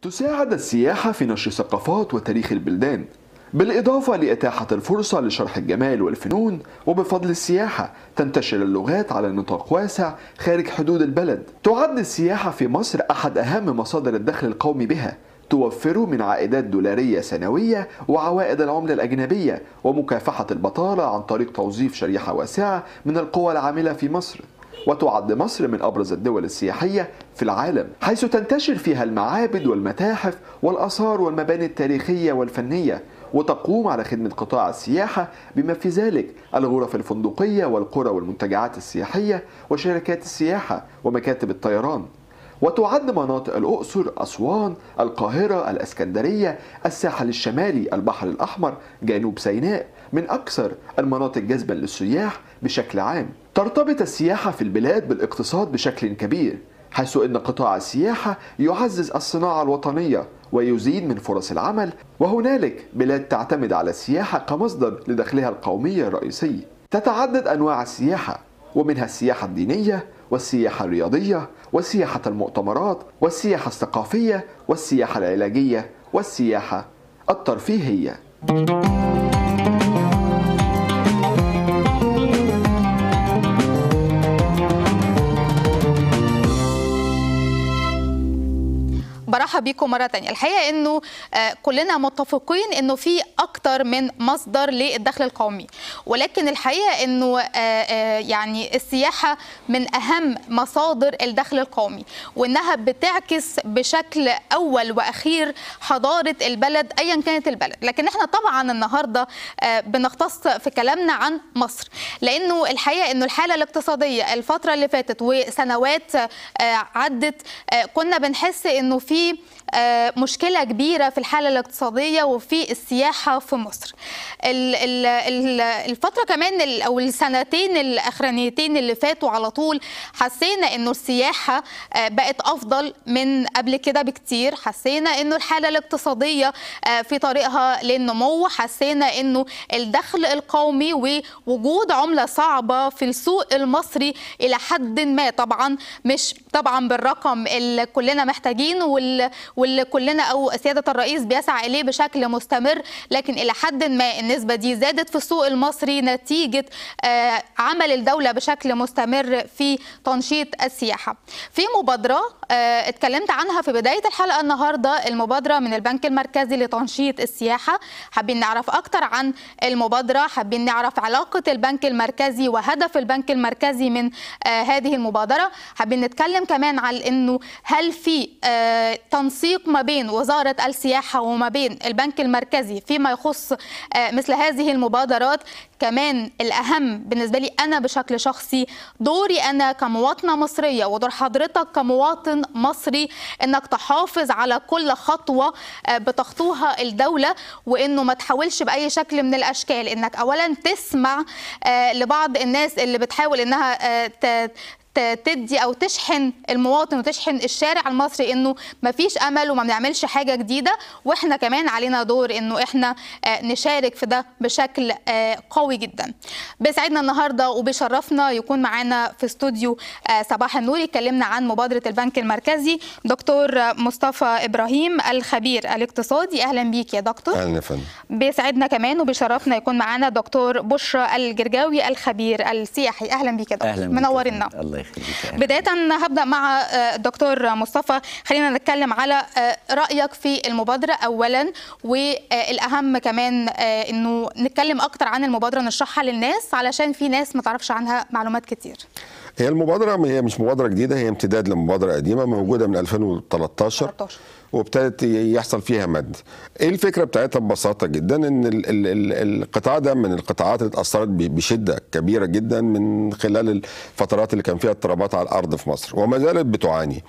تساعد السياحة في نشر ثقافات وتاريخ البلدان بالإضافة لإتاحة الفرصة لشرح الجمال والفنون وبفضل السياحة تنتشر اللغات على نطاق واسع خارج حدود البلد تعد السياحة في مصر أحد أهم مصادر الدخل القومي بها توفر من عائدات دولارية سنوية وعوائد العملة الأجنبية ومكافحة البطالة عن طريق توظيف شريحة واسعة من القوى العاملة في مصر وتعد مصر من أبرز الدول السياحية في العالم حيث تنتشر فيها المعابد والمتاحف والآثار والمباني التاريخية والفنية وتقوم على خدمة قطاع السياحة بما في ذلك الغرف الفندقية والقرى والمنتجعات السياحية وشركات السياحة ومكاتب الطيران وتعد مناطق الأقصر أسوان القاهرة الأسكندرية الساحل الشمالي البحر الأحمر جنوب سيناء من أكثر المناطق جذبا للسياح بشكل عام ترتبط السياحة في البلاد بالاقتصاد بشكل كبير حيث أن قطاع السياحة يعزز الصناعة الوطنية ويزيد من فرص العمل وهنالك بلاد تعتمد على السياحة كمصدر لدخلها القومي الرئيسي تتعدد أنواع السياحة ومنها السياحة الدينية والسياحة الرياضية وسياحة المؤتمرات والسياحة الثقافية والسياحة العلاجية والسياحة الترفيهية برحب بيكم مره تانية الحقيقه انه آه، كلنا متفقين انه في اكتر من مصدر للدخل القومي ولكن الحقيقه انه آه، آه، يعني السياحه من اهم مصادر الدخل القومي وانها بتعكس بشكل اول واخير حضاره البلد ايا كانت البلد لكن احنا طبعا النهارده آه، بنختص في كلامنا عن مصر لانه الحقيقه انه الحاله الاقتصاديه الفتره اللي فاتت وسنوات آه، عدت آه، كنا بنحس انه في آه، مشكله كبيره في الحاله الاقتصاديه وفي السياحه في مصر ال- ال- ال- الفتره كمان ال- او السنتين الاخرانيتين اللي فاتوا على طول حسينا انه السياحه آه، بقت افضل من قبل كده بكتير حسينا انه الحاله الاقتصاديه آه، في طريقها للنمو حسينا انه الدخل القومي ووجود عمله صعبه في السوق المصري الى حد ما طبعا مش طبعا بالرقم اللي كلنا محتاجينه وال- واللي كلنا او سياده الرئيس بيسعى اليه بشكل مستمر لكن الى حد ما النسبه دي زادت في السوق المصري نتيجه آه، عمل الدوله بشكل مستمر في تنشيط السياحه. في مبادره آه، اتكلمت عنها في بدايه الحلقه النهارده المبادره من البنك المركزي لتنشيط السياحه حابين نعرف اكتر عن المبادره حابين نعرف علاقه البنك المركزي وهدف البنك المركزي من آه، هذه المبادره حابين نتكلم كمان على انه هل في آه، تنسيق ما بين وزاره السياحه وما بين البنك المركزي فيما يخص آه، مثل هذه المبادرات كمان الاهم بالنسبه لي انا بشكل شخصي دوري انا كمواطنه مصريه ودور حضرتك كمواطن مصري انك تحافظ على كل خطوه آه، بتخطوها الدوله وانه ما تحاولش باي شكل من الاشكال انك اولا تسمع آه، لبعض الناس اللي بتحاول انها آه، ت- ت- تدي او تشحن المواطن وتشحن الشارع المصري انه ما فيش امل وما بنعملش حاجه جديده واحنا كمان علينا دور انه احنا آه، نشارك في ده بشكل آه، قوي جدا بيسعدنا النهارده وبيشرفنا يكون معانا في استوديو آه، صباح النور يكلمنا عن مبادره البنك المركزي دكتور مصطفى ابراهيم الخبير الاقتصادي اهلا بيك يا دكتور اهلا يا فندم بيسعدنا كمان وبيشرفنا يكون معانا دكتور بشرى الجرجاوي الخبير السياحي اهلا بيك يا دكتور اهلا بك يا منورنا فندم. الله يخليك أهلاً. بداية هبدأ مع آه، الدكتور مصطفى خلينا نتكلم على آه، رأيك في المبادرة أولا والأهم كمان آه، إنه نتكلم أكتر عن المبادرة نشرحها للناس علشان في ناس ما تعرفش عنها معلومات كتير هي المبادرة هي مش مبادرة جديدة هي امتداد لمبادرة قديمة موجودة من 2013 13. وابتدت يحصل فيها مد ايه الفكرة بتاعتها ببساطة جدا ان ال ال ال القطاع ده من القطاعات اللي اتأثرت ب- بشدة كبيرة جدا من خلال الفترات اللي كان فيها اضطرابات على الارض في مصر وما زالت بتعاني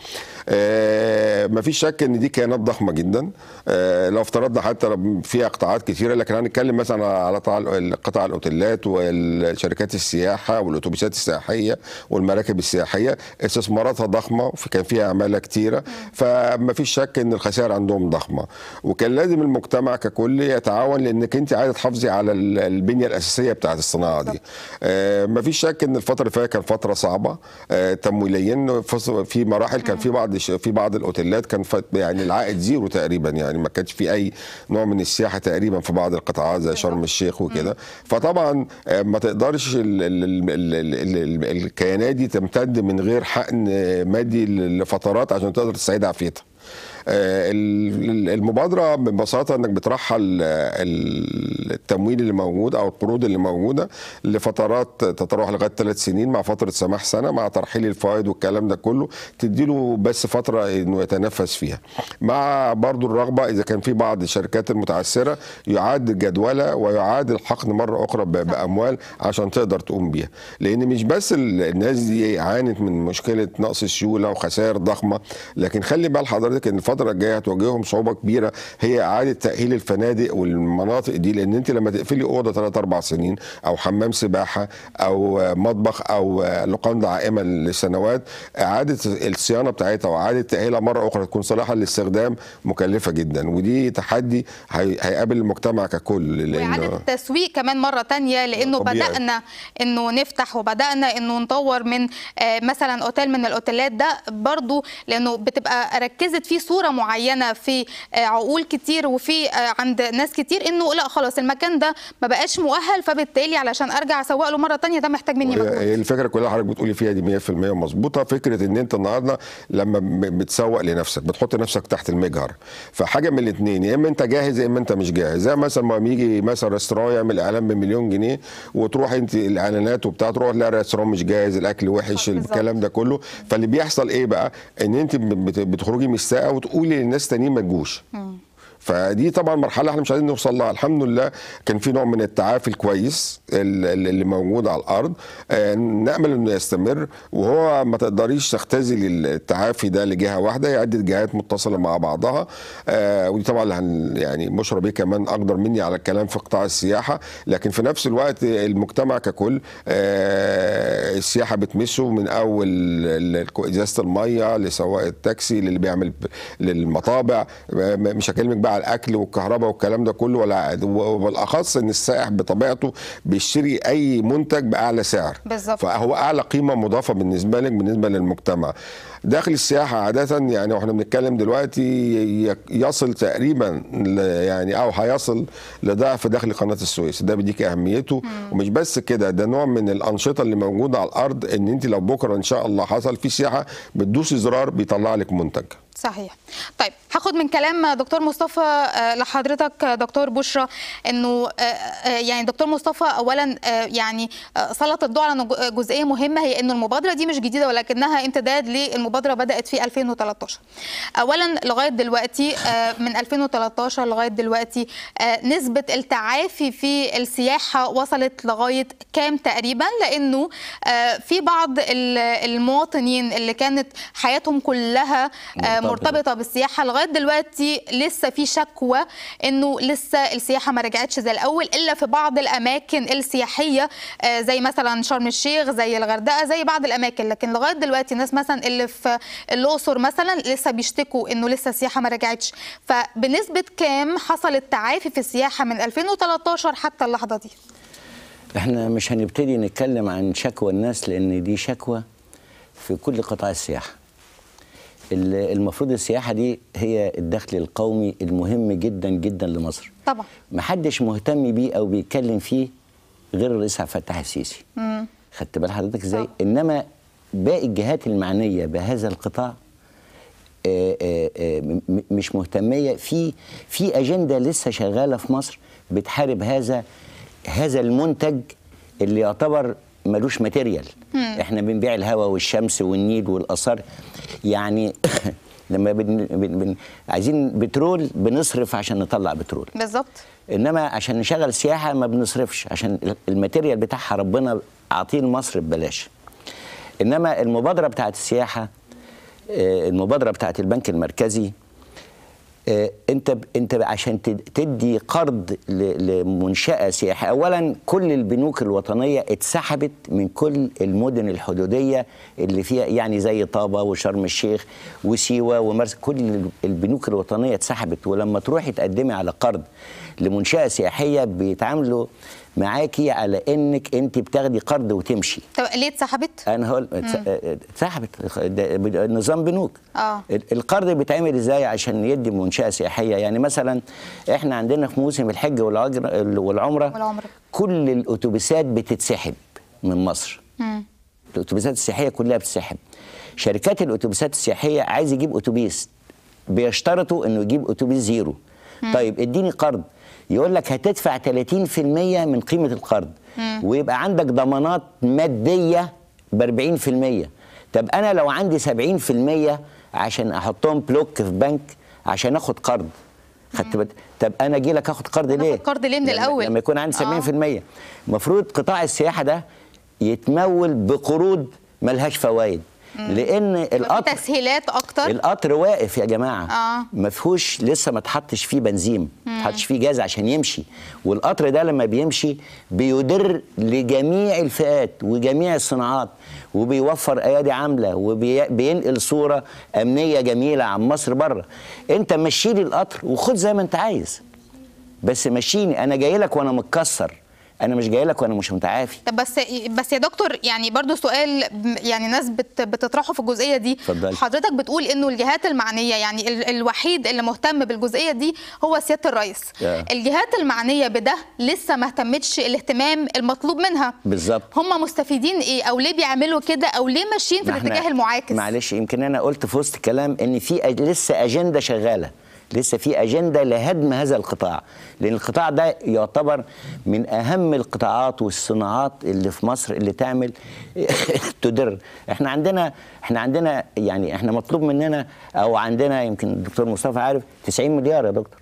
آه مفيش شك ان دي كيانات ضخمة جدا آه لو افترضنا حتى لو فيها قطاعات كتيرة لكن هنتكلم مثلا على قطاع قطاع الاوتيلات والشركات السياحة والاتوبيسات السياحية والمراكب السياحية استثماراتها ضخمة وكان فيها عمالة كتيرة فما فيش شك ان الخسائر عندهم ضخمه وكان لازم المجتمع ككل يتعاون لانك انت عايزه تحافظي على ال- البنيه الاساسيه بتاعت الصناعه دي آه مفيش شك ان الفتره اللي فاتت كانت فتره صعبه آه تمويليا فص- في مراحل كان في بعض الش- في بعض الاوتيلات كان فت- يعني العائد زيرو تقريبا يعني ما كانش في اي نوع من السياحه تقريبا في بعض القطاعات زي شرم الشيخ وكده فطبعا آه، ما تقدرش ال- ال- ال- ال- ال- ال- الكيانات دي تمتد من غير حقن آه، مادي لفترات عشان تقدر تستعيد عافيتها آه، ال- ال- المبادره ببساطه انك بترحل آه، ال- التمويل اللي موجود او القروض اللي موجوده لفترات تتراوح لغايه ثلاث سنين مع فتره سماح سنه مع ترحيل الفوائد والكلام ده كله تديله بس فتره انه يتنفس فيها مع برضو الرغبه اذا كان في بعض الشركات المتعثره يعاد جدولة ويعاد الحقن مره اخرى ب- باموال عشان تقدر تقوم بيها لان مش بس ال- الناس دي عانت من مشكله نقص السيوله وخسائر ضخمه لكن خلي بال حضرتك ان الفتره الجايه هتواجههم صعوبه كبيره هي اعاده تاهيل الفنادق والمناطق دي لان انت لما تقفلي اوضه ثلاث اربع سنين او حمام سباحه او مطبخ او لقندة عائمه لسنوات اعاده الصيانه بتاعتها واعاده تاهيلها مره اخرى تكون صالحه للاستخدام مكلفه جدا ودي تحدي هي- هيقابل المجتمع ككل وإعادة لانه التسويق كمان مرة تانية لأنه طبيعي. بدأنا إنه نفتح وبدأنا إنه نطور من آه، مثلا أوتيل من الأوتيلات ده برضو لأنه بتبقى ركزت فيه صورة معينة في آه، عقول كتير وفي آه، عند ناس كتير إنه لا خلاص المكان ده ما بقاش مؤهل فبالتالي علشان أرجع أسوق له مرة تانية ده محتاج مني مجهود هي الفكره كلها حضرتك بتقولي فيها دي 100% مظبوطه فكره ان انت النهارده لما ب- بتسوق لنفسك بتحط نفسك تحت المجهر فحاجه من الاثنين يا اما انت جاهز يا اما انت مش جاهز زي مثلا ما يجي مثلا ريستوران يعمل اعلان بمليون جنيه وتروح انت الاعلانات وبتاع تروح تلاقي الريستوران مش جاهز الاكل وحش بالظبط. الكلام ده كله فاللي بيحصل ايه بقى ان انت بت- بتخرجي من الساقه وتقولي للناس تانيين ما تجوش فدي طبعا مرحله احنا مش عايزين نوصل لها الحمد لله كان في نوع من التعافي الكويس ال- ال- اللي موجود على الارض آه، نامل انه يستمر وهو ما تقدريش تختزلي التعافي ده لجهه واحده هي عده جهات متصله مع بعضها آه، ودي طبعا اللي هن- يعني بشرى بيه كمان اقدر مني على الكلام في قطاع السياحه لكن في نفس الوقت المجتمع ككل آه، السياحه بتمسه من اول ال- ال- ازازه الميه لسواق التاكسي للي بيعمل ب- للمطابع آه، مش هكلمك بقى على الاكل والكهرباء والكلام ده كله ولا وبالاخص ان السائح بطبيعته بيشتري اي منتج باعلى سعر بالظبط. فهو اعلى قيمه مضافه بالنسبه لك بالنسبه للمجتمع داخل السياحه عاده يعني واحنا بنتكلم دلوقتي ي- يصل تقريبا ل- يعني او هيصل لضعف دخل قناه السويس ده بيديك اهميته ومش بس كده ده نوع من الانشطه اللي موجوده على الارض ان انت لو بكره ان شاء الله حصل في سياحه بتدوسي زرار بيطلع لك منتج صحيح طيب هاخد من كلام دكتور مصطفى آه، لحضرتك آه، دكتور بشرى انه آه، آه، يعني دكتور مصطفى اولا آه، يعني آه، سلط الضوء على نج- جزئيه مهمه هي انه المبادره دي مش جديده ولكنها امتداد للمبادره بدات في 2013 اولا لغايه دلوقتي آه، من 2013 لغايه دلوقتي آه، نسبه التعافي في السياحه وصلت لغايه كام تقريبا لانه آه، في بعض ال- المواطنين اللي كانت حياتهم كلها آه، مرتبطة. مرتبطه بالسياحه لغايه دلوقتي لسه في شكوى انه لسه السياحه ما رجعتش زي الاول الا في بعض الاماكن السياحيه آه، زي مثلا شرم الشيخ زي الغردقه زي بعض الاماكن لكن لغايه دلوقتي الناس مثلا اللي في الاقصر مثلا لسه بيشتكوا انه لسه السياحه ما رجعتش فبنسبه كام حصل التعافي في السياحه من 2013 حتى اللحظه دي احنا مش هنبتدي نتكلم عن شكوى الناس لان دي شكوى في كل قطاع السياحه ال- المفروض السياحه دي هي الدخل القومي المهم جدا جدا لمصر طبعا محدش مهتم بيه او بيتكلم فيه غير الرئيس عبد الفتاح السيسي مم. خدت بال حضرتك ازاي طبعا. انما باقي الجهات المعنيه بهذا القطاع آه، آه، آه، م- م- مش مهتميه في في اجنده لسه شغاله في مصر بتحارب هذا هذا المنتج اللي يعتبر ملوش ماتيريال احنا بنبيع الهواء والشمس والنيل والاثار يعني لما بن بن بن عايزين بترول بنصرف عشان نطلع بترول بالظبط انما عشان نشغل سياحه ما بنصرفش عشان الماتيريال بتاعها ربنا عاطيه لمصر ببلاش انما المبادره بتاعت السياحه آه، المبادره بتاعت البنك المركزي آه، انت ب- انت ب- عشان تد- تدي قرض ل- لمنشاه سياحيه اولا كل البنوك الوطنيه اتسحبت من كل المدن الحدوديه اللي فيها يعني زي طابه وشرم الشيخ وسيوه ومرسى كل ال- البنوك الوطنيه اتسحبت ولما تروحي تقدمي على قرض لمنشاه سياحيه بيتعاملوا معاكي على انك انت بتاخدي قرض وتمشي طب ليه اتسحبت؟ انا هقول اتس- اتسحبت ده- ده نظام بنوك آه. ال- القرض بيتعمل ازاي عشان يدي منشاه سياحيه يعني مثلا احنا عندنا في موسم الحج والعجر- والعمره والعمرة. كل الاتوبيسات بتتسحب من مصر مم. الاتوبيسات السياحيه كلها بتتسحب شركات الاتوبيسات السياحيه عايز يجيب اتوبيس بيشترطوا انه يجيب اتوبيس زيرو طيب اديني قرض يقول لك هتدفع 30% من قيمه القرض ويبقى عندك ضمانات ماديه ب 40% طب انا لو عندي 70% عشان احطهم بلوك في بنك عشان اخد قرض خدت بالك طب انا اجي لك اخد قرض ليه قرض ليه من لما- الأول؟ لما يكون عندي آه. 70% المفروض قطاع السياحه ده يتمول بقروض ملهاش فوائد لان يبقى في القطر تسهيلات اكتر القطر واقف يا جماعه آه. ما فيهوش لسه ما اتحطش فيه بنزين ما اتحطش فيه جاز عشان يمشي والقطر ده لما بيمشي بيدر لجميع الفئات وجميع الصناعات وبيوفر ايادي عامله وبينقل صوره امنيه جميله عن مصر بره انت مشي لي القطر وخد زي ما انت عايز بس مشيني انا جاي لك وانا متكسر انا مش جاي لك وانا مش متعافي طب بس بس يا دكتور يعني برضو سؤال م- يعني ناس بت بتطرحه في الجزئيه دي اتفضلي. حضرتك بتقول انه الجهات المعنيه يعني ال الوحيد اللي مهتم بالجزئيه دي هو سياده الرئيس Yeah. الجهات المعنيه بده لسه ما اهتمتش الاهتمام المطلوب منها بالظبط. هم مستفيدين ايه او ليه بيعملوا كده او ليه ماشيين في ما احنا- الاتجاه المعاكس معلش يمكن انا قلت في وسط الكلام ان في أج... لسه اجنده شغاله لسه في اجنده لهدم هذا القطاع لان القطاع ده يعتبر من اهم القطاعات والصناعات اللي في مصر اللي تعمل تدر احنا عندنا احنا عندنا يعني احنا مطلوب مننا او عندنا يمكن الدكتور مصطفى عارف 90 مليار يا دكتور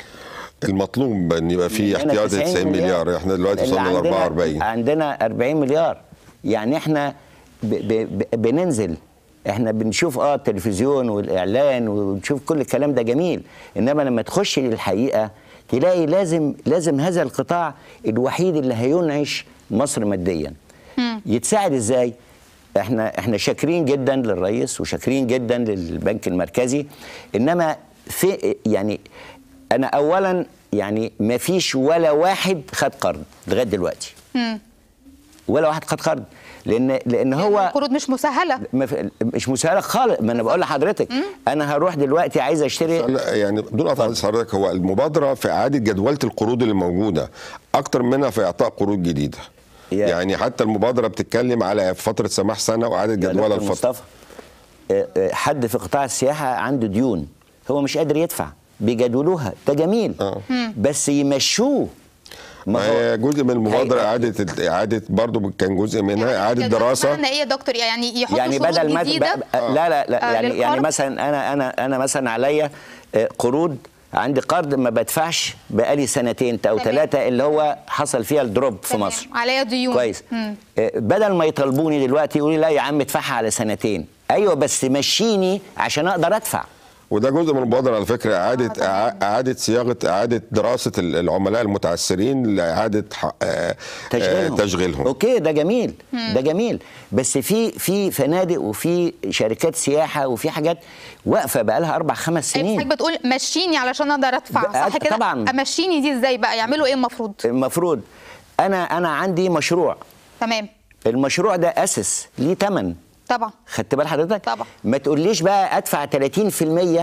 المطلوب ان يبقى في عندنا احتياطي 90 مليار احنا دلوقتي اللي وصلنا ل عندنا- 44 عندنا 40 مليار يعني احنا ب ب ب بننزل احنا بنشوف اه التلفزيون والاعلان ونشوف كل الكلام ده جميل انما لما تخش للحقيقه تلاقي لازم لازم هذا القطاع الوحيد اللي هينعش مصر ماديا يتساعد ازاي احنا احنا شاكرين جدا للرئيس وشاكرين جدا للبنك المركزي انما في يعني انا اولا يعني ما فيش ولا واحد خد قرض لغايه دلوقتي ولا واحد خد قرض لان لان هو القروض مش مسهله ما في- مش مسهله خالص ما انا بقول لحضرتك انا هروح دلوقتي عايز اشتري لا يعني بدون قطع حديث حضرتك هو المبادره في اعاده جدوله القروض اللي موجوده اكتر منها في اعطاء قروض جديده يا- يعني حتى المبادره بتتكلم على فتره سماح سنه واعاده يا جدوله دكتور الفتره مصطفى آه، آه، حد في قطاع السياحه عنده ديون هو مش قادر يدفع بيجدولوها ده جميل آه. بس يمشوه ما هي جزء من المبادره هي- اعاده اعاده برضو كان جزء منها اعاده الجدول دراسه بمعنى ايه يا دكتور يعني يحطوا يعني شروط بدل ما جديده ب- لا لا لا آه، يعني يعني للقرض؟ مثلا انا انا انا مثلا عليا آه، قروض عندي قرض ما بدفعش بقالي سنتين او تمام. ثلاثه اللي هو حصل فيها الدروب في تمام. مصر عليا ديون كويس مم. آه، بدل ما يطالبوني دلوقتي يقولوا لي لا يا عم ادفعها على سنتين ايوه بس مشيني عشان اقدر ادفع وده جزء من المبادره على فكره اعاده تمام. إعا- اعاده صياغه اعاده دراسه ال- العملاء المتعثرين لاعاده ح- آه، تشغيلهم آه، تشغيلهم اوكي ده جميل ده جميل بس في في فنادق وفي شركات سياحه وفي حاجات واقفه بقى لها اربع خمس أيوة، سنين حضرتك بتقول مشيني علشان اقدر ادفع بقى- صح كده طبعاً. امشيني دي ازاي بقى يعملوا ايه المفروض المفروض انا انا عندي مشروع تمام المشروع ده اسس ليه ثمن طبعا خدت بال حضرتك طبعا. ما تقوليش بقى ادفع 30%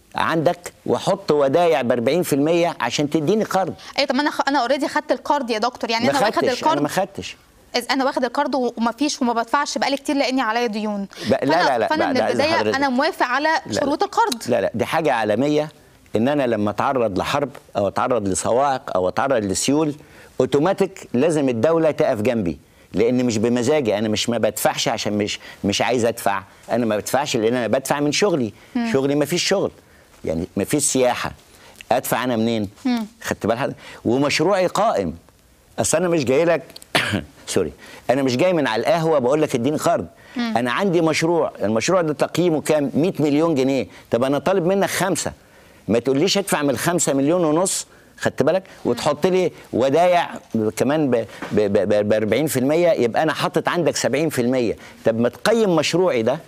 عندك واحط ودايع ب 40% عشان تديني قرض ايوه طب ما انا خ... انا اوريدي خدت القرض يا دكتور يعني ما انا واخد خدتش انا القرض ما خدتش إذ انا واخد القرض وما فيش وما بدفعش بقالي كتير لاني عليا ديون لا- لا- فأنا- لا- لا، فانا لا- من لا، البدايه حضرتك. انا موافق على لا- شروط القرض لا لا دي حاجه عالميه ان انا لما اتعرض لحرب او اتعرض لصواعق او اتعرض لسيول اوتوماتيك لازم الدوله تقف جنبي لان مش بمزاجي انا مش ما بدفعش عشان مش مش عايز ادفع انا ما بدفعش لان انا بدفع من شغلي شغلي ما فيش شغل يعني ما فيش سياحه ادفع انا منين خدت بال حضرتك ومشروعي قائم اصل انا مش جاي لك سوري انا مش جاي من على القهوه بقول لك اديني قرض انا عندي مشروع المشروع ده تقييمه كام 100 مليون جنيه طب انا طالب منك خمسه ما تقوليش ادفع من الخمسة مليون ونص خدت بالك وتحط لي ودايع كمان ب ب- ب 40% يبقى انا حاطط عندك 70% طب ما تقيم مشروعي ده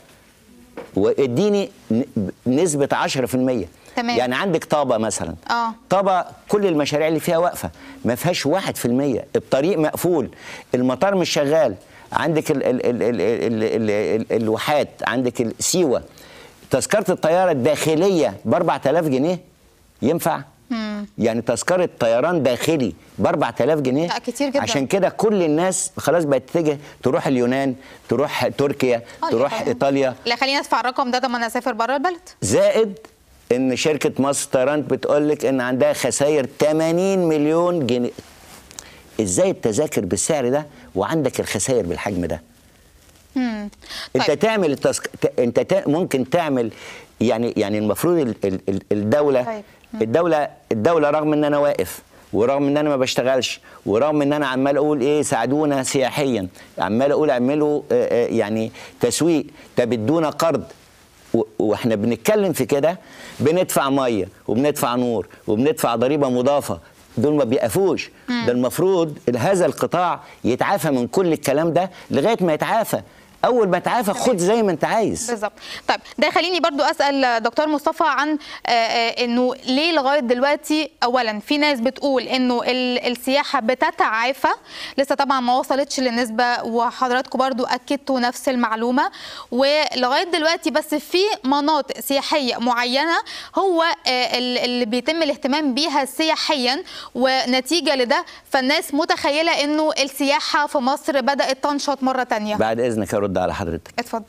واديني ن- نسبة 10% تمام. يعني عندك طابة مثلا آه. طابة كل المشاريع اللي فيها واقفة ما فيهاش 1% الطريق مقفول المطار مش شغال عندك ال ال ال ال ال ال ال الواحات عندك السيوة تذكرة الطيارة الداخلية ب 4000 جنيه ينفع؟ يعني تذكرة طيران داخلي ب 4000 جنيه لا، كتير جدا. عشان كده كل الناس خلاص بقت تتجه تروح اليونان تروح تركيا آه، تروح يعني- ايطاليا لا خلينا ادفع الرقم ده طب ما انا اسافر بره البلد زائد ان شركه مصر طيران بتقول لك ان عندها خسائر 80 مليون جنيه ازاي التذاكر بالسعر ده وعندك الخسائر بالحجم ده مم. انت طيب. تعمل التسك... ت- انت ت... ممكن تعمل يعني يعني المفروض ال... ال... ال- الدوله طيب. الدوله الدوله رغم ان انا واقف ورغم ان انا ما بشتغلش ورغم ان انا عمال اقول ايه ساعدونا سياحيا عمال اقول اعملوا آه، آه، يعني تسويق طب ادونا قرض و- واحنا بنتكلم في كده بندفع ميه وبندفع نور وبندفع ضريبه مضافه دول ما بيقفوش ده المفروض هذا القطاع يتعافى من كل الكلام ده لغايه ما يتعافى اول ما يتعافى خد زي ما انت عايز بالظبط طيب ده خليني برضو اسال دكتور مصطفى عن آه، آه، انه ليه لغايه دلوقتي اولا في ناس بتقول انه ال- السياحه بتتعافى لسه طبعا ما وصلتش للنسبه وحضراتكم برضو اكدتوا نفس المعلومه ولغايه دلوقتي بس في مناطق سياحيه معينه هو آه، ال- اللي بيتم الاهتمام بيها سياحيا ونتيجه لده فالناس متخيله انه السياحه في مصر بدات تنشط مره تانية بعد اذنك ارد على حضرتك اتفضل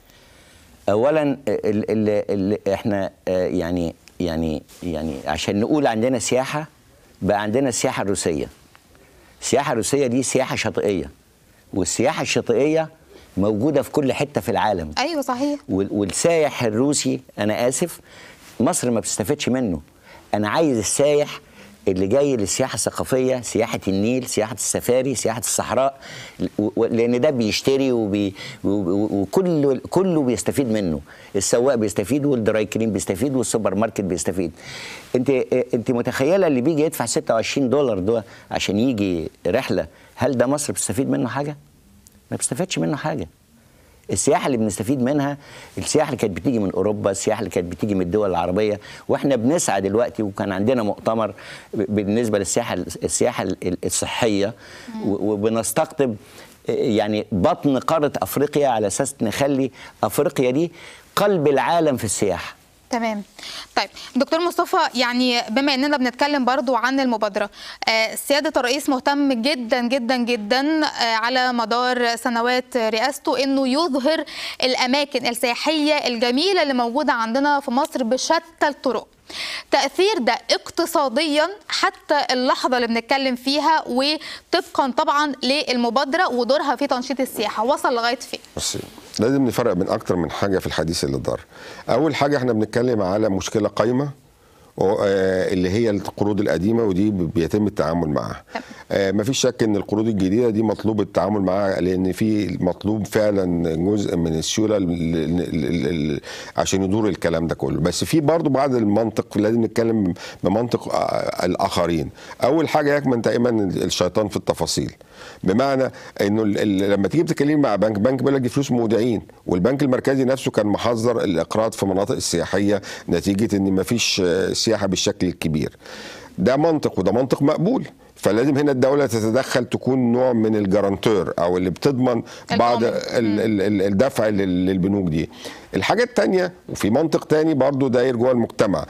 اولا ال ال ال احنا آه، يعني يعني يعني عشان نقول عندنا سياحه بقى عندنا السياحه الروسيه السياحه الروسيه دي سياحه شاطئيه والسياحه الشاطئيه موجوده في كل حته في العالم ايوه صحيح وال- والسايح الروسي انا اسف مصر ما بتستفدش منه انا عايز السايح اللي جاي للسياحه الثقافيه سياحه النيل سياحه السفاري سياحه الصحراء و- و- لان ده بيشتري وبي و- و- وكله كله بيستفيد منه السواق بيستفيد والدراي كلين بيستفيد والسوبر ماركت بيستفيد انت انت متخيله اللي بيجي يدفع 26 دولار ده عشان يجي رحله هل ده مصر بتستفيد منه حاجه ما بتستفادش منه حاجه السياحه اللي بنستفيد منها السياحه اللي كانت بتيجي من اوروبا السياحه اللي كانت بتيجي من الدول العربيه واحنا بنسعى دلوقتي وكان عندنا مؤتمر ب- بالنسبه للسياحه السياحه ال- الصحيه و- وبنستقطب يعني بطن قاره افريقيا على اساس نخلي افريقيا دي قلب العالم في السياحه تمام طيب دكتور مصطفى يعني بما اننا بنتكلم برضو عن المبادره آه، سياده الرئيس مهتم جدا جدا جدا آه، على مدار سنوات رئاسته انه يظهر الاماكن السياحيه الجميله اللي موجوده عندنا في مصر بشتى الطرق تأثير ده اقتصاديا حتى اللحظة اللي بنتكلم فيها وطبقا طبعا للمبادرة ودورها في تنشيط السياحة وصل لغاية فين؟ بصي لازم نفرق بين اكتر من حاجه في الحديث اللي دار اول حاجه احنا بنتكلم على مشكله قايمه و- آه، اللي هي القروض القديمه ودي بيتم التعامل معاها آه، مفيش شك ان القروض الجديده دي مطلوب التعامل معاها لان في مطلوب فعلا جزء من السيوله ل- ل- ل- ل- عشان يدور الكلام ده كله بس في برضو بعض المنطق لازم نتكلم بمنطق آه، الاخرين اول حاجه يكمن دائما الشيطان في التفاصيل بمعنى انه ال- ال- لما تيجي بتتكلمي مع بنك بنك بيقول لك دي فلوس مودعين والبنك المركزي نفسه كان محذر الاقراض في المناطق السياحيه نتيجه ان ما فيش سياحه بالشكل الكبير ده منطق وده منطق مقبول فلازم هنا الدوله تتدخل تكون نوع من الجارانتور او اللي بتضمن بعض الضامن. ال- ال- ال- الدفع لل- للبنوك دي الحاجه الثانيه وفي منطق تاني برضو داير جوه المجتمع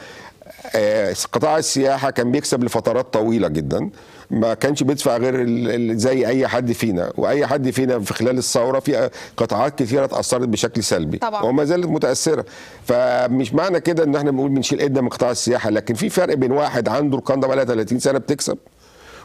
آه، قطاع السياحه كان بيكسب لفترات طويله جدا ما كانش بيدفع غير ال- ال- زي اي حد فينا واي حد فينا في خلال الثوره في قطاعات كثيره اتاثرت بشكل سلبي طبعا. وما زالت متاثره فمش معنى كده ان احنا بنقول بنشيل ايدنا من قطاع السياحه لكن في فرق بين واحد عنده القنده بقى 30 سنه بتكسب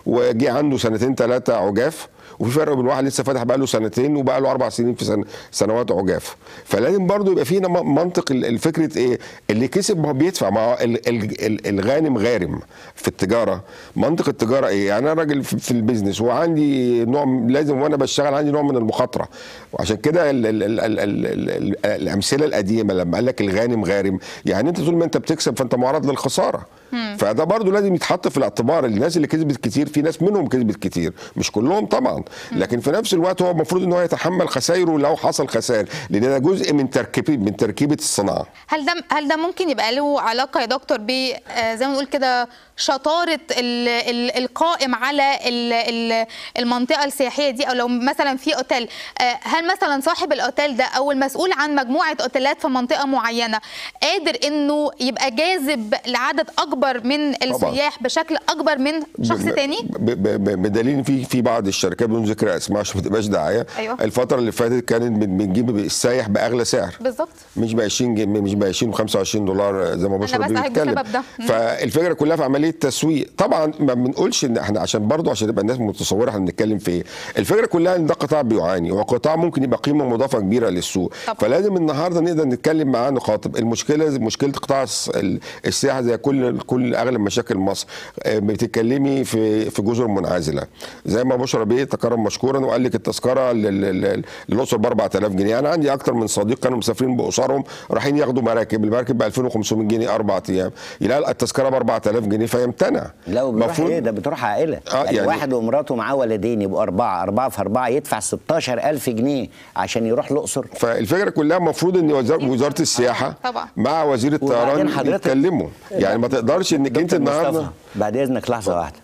وجي عنده سنتين ثلاثه عجاف وفي فرق بين واحد لسه فاتح بقى له سنتين وبقى له اربع سنين في سن سنوات عجاف فلازم برضو يبقى فينا م- منطق ال- الفكره ايه اللي كسب ما هو بيدفع ما هو ال- ال- ال- الغانم غارم في التجاره منطق التجاره ايه يعني انا راجل في في البيزنس وعندي نوع م- لازم وانا بشتغل عندي نوع من المخاطره وعشان كده ال- ال- ال- ال- ال- ال- الامثله القديمه لما قال لك الغانم غارم يعني انت طول ما انت بتكسب فانت معرض للخساره فده برضو لازم يتحط في الاعتبار الناس اللي كسبت كتير في ناس منهم كسبت كتير مش كلهم طبعا لكن في نفس الوقت هو المفروض ان هو يتحمل خسائره لو حصل خسائر لان ده جزء من تركيبه من تركيبه الصناعه هل ده هل ده ممكن يبقى له علاقه يا دكتور ب آه، زي ما نقول كده شطاره ال ال القائم على ال ال المنطقه السياحيه دي او لو مثلا في اوتيل آه، هل مثلا صاحب الاوتيل ده او المسؤول عن مجموعه اوتيلات في منطقه معينه قادر انه يبقى جاذب لعدد اكبر من السياح بشكل اكبر من شخص ب- تاني ب- ب- ب- بدليل إن في في بعض الشركات بدون ذكر اسماء عشان ما تبقاش دعايه أيوة. الفتره اللي فاتت كانت بن- بنجيب السايح باغلى سعر بالظبط مش ب 20 جنيه مش ب 20 و 25 دولار زي ما بشر بسألك بيتكلم بسبب ده. مم. فالفكره كلها في عمليه تسويق طبعا ما بنقولش ان احنا عشان برضه عشان تبقى الناس متصوره احنا بنتكلم في ايه الفكره كلها ان ده قطاع بيعاني وقطاع ممكن يبقى قيمه مضافه كبيره للسوق طبعا. فلازم النهارده نقدر نتكلم معاه نخاطب المشكله زي مشكله قطاع الس- ال- السياحه زي كل كل اغلب مشاكل مصر آه، بتتكلمي في في جزر منعزله زي ما بشرى بيه تكرم مشكورا وقال لك التذكره لل- لل- للاقصر ب 4000 جنيه انا عندي اكتر من صديق كانوا مسافرين باسرهم رايحين ياخدوا مراكب المراكب ب 2500 جنيه اربع ايام يلاقي التذكره ب 4000 جنيه فيمتنع لا بتروح مفروض- ايه ده بتروح عائله آه، يعني, يعني- واحد ومراته معاه ولدين يبقوا اربعه اربعه في اربعه يدفع 16000 جنيه عشان يروح الاقصر فالفكره كلها المفروض ان وزاره وزاره السياحه طبعا. مع وزير الطيران وبعدين حضرتك- يتكلموا يعني ما تقدرش انك انت دكتور النهارده مصطفى بعد اذنك لحظه واحده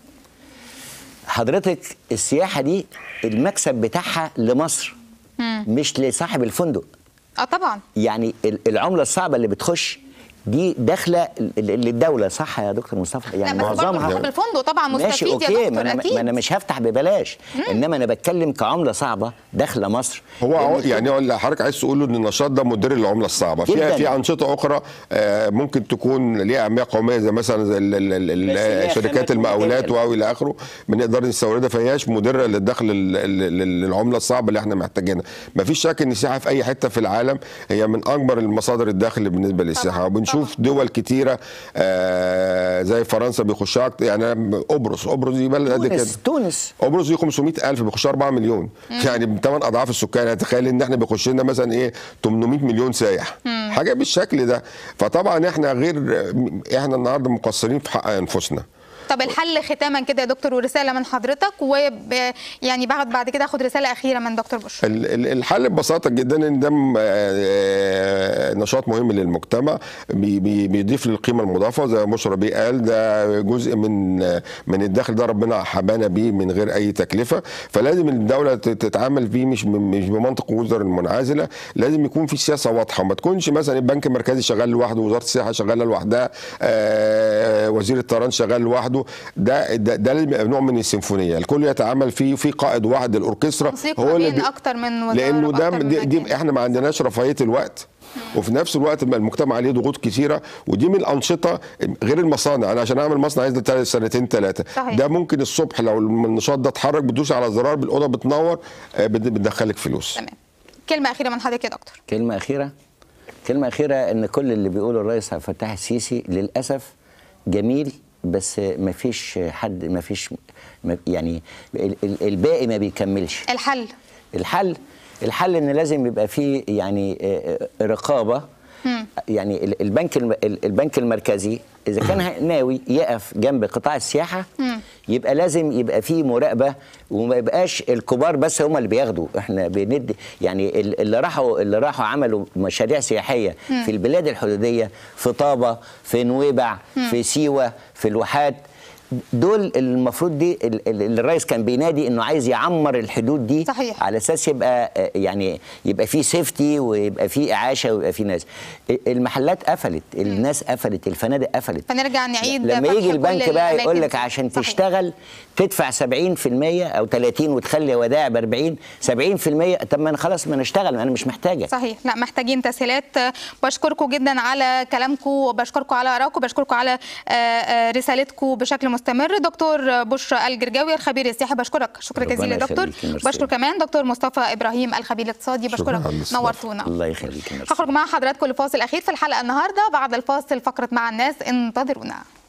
حضرتك السياحه دي المكسب بتاعها لمصر مش لصاحب الفندق اه طبعا يعني ال- العمله الصعبه اللي بتخش دي داخله ل- ل- للدوله صح يا دكتور مصطفى لا يعني بس برضه معظمها صاحب الفندق طبعا ماشي مستفيد يا اوكي دكتور ما انا اكيد ما انا مش هفتح ببلاش انما انا بتكلم كعمله صعبه داخله مصر هو لأن يعني هو اللي حضرتك عايز تقوله ان النشاط ده مدير للعمله الصعبه في جداً. في انشطه اخرى آه، ممكن تكون ليها اهميه قوميه زي مثلا زي ال- ال- ال- بس هي شركات خامة المقاولات ممكن. واو الى اخره بنقدر نستوردها فهياش مدره للدخل ال- ال- ال- العمله الصعبه اللي احنا محتاجينها ما فيش شك ان السياحه في اي حته في العالم هي من اكبر المصادر الدخل بالنسبه للسياحه طبعاً، وبنشوف دول كتيره آه، زي فرنسا بيخشها أكتر- يعني قبرص قبرص دي بلد قد كده تونس تونس قبرص دي 500 الف بيخش 4 مليون يعني بثمان اضعاف السكان يعني تخيل ان احنا بيخش لنا مثلا ايه 800 مليون سايح حاجه بالشكل ده فطبعا احنا غير احنا النهارده مقصرين في حق انفسنا طب الحل ختاما كده يا دكتور ورساله من حضرتك وب يعني بعد بعد كده اخد رساله اخيره من دكتور بشر ال- ال- الحل ببساطه جدا ان ده م- آه، نشاط مهم للمجتمع بي- بي- بيضيف للقيمه المضافه زي ما بشرى بيه قال ده جزء من من الدخل ده ربنا حبانا بيه من غير اي تكلفه فلازم الدوله ت- تتعامل فيه مش ب- مش بمنطق الجزر المنعزله لازم يكون في سياسه واضحه وما تكونش مثلا البنك المركزي شغال لوحده وزاره السياحه شغاله لوحدها آه، وزير الطيران شغال لوحده ده ده, ده لازم يبقى نوع من السيمفونيه الكل يتعامل فيه في قائد واحد الاوركسترا تنسيق هو ما اللي بين بي- اكتر من وزاره لانه ده وأكتر من دي, دي مكان. احنا ما عندناش رفاهيه الوقت وفي نفس الوقت بقى المجتمع عليه ضغوط كثيره ودي من الانشطه غير المصانع انا عشان اعمل مصنع عايز ده سنتين ثلاثه صحيح. ده ممكن الصبح لو النشاط ده اتحرك بتدوس على زرار بالاوضه بتنور آه، بت- بتدخلك فلوس تمام كلمه اخيره من حضرتك يا دكتور كلمة أخيرة كلمة أخيرة إن كل اللي بيقوله الرئيس عبد الفتاح السيسي للأسف جميل بس ما فيش حد ما فيش ما- يعني ال- ال- الباقي ما بيكملش الحل الحل الحل ان لازم يبقى فيه يعني آه، آه، رقابه يعني ال- البنك الم- ال- البنك المركزي اذا كان ناوي يقف جنب قطاع السياحه يبقى لازم يبقى فيه مراقبه وما يبقاش الكبار بس هم اللي بياخدوا احنا بندي يعني ال- اللي راحوا اللي راحوا عملوا مشاريع سياحيه في البلاد الحدوديه في طابه في نويبع في سيوه في الواحات دول المفروض دي ال- ال- الرئيس كان بينادي انه عايز يعمر الحدود دي صحيح. على اساس يبقى آه، يعني يبقى في سيفتي ويبقى في اعاشه ويبقى في ناس المحلات قفلت الناس قفلت الفنادق قفلت فنرجع نعيد لما فتح يجي كل البنك بقى الأماكن يقول لك دي. عشان صحيح. تشتغل تدفع 70% او 30 وتخلي ودائع ب 40 70% طب ما انا خلاص ما انا اشتغل انا مش محتاجه صحيح لا محتاجين تسهيلات بشكركم جدا على كلامكم وبشكركم على ارائكم بشكركم على آه، آه، رسالتكم بشكل مستمر مستمر دكتور بشرى الجرجاوي الخبير السياحي بشكرك شكرا ربنا جزيلا دكتور يخليكي، ميرسي. بشكر كمان دكتور مصطفى ابراهيم الخبير الاقتصادي شكراً بشكرك على الاستضافة. نورتونا الله يخليك ميرسي. هخرج مع حضراتكم لفاصل اخير في الحلقه النهارده بعد الفاصل فقره مع الناس انتظرونا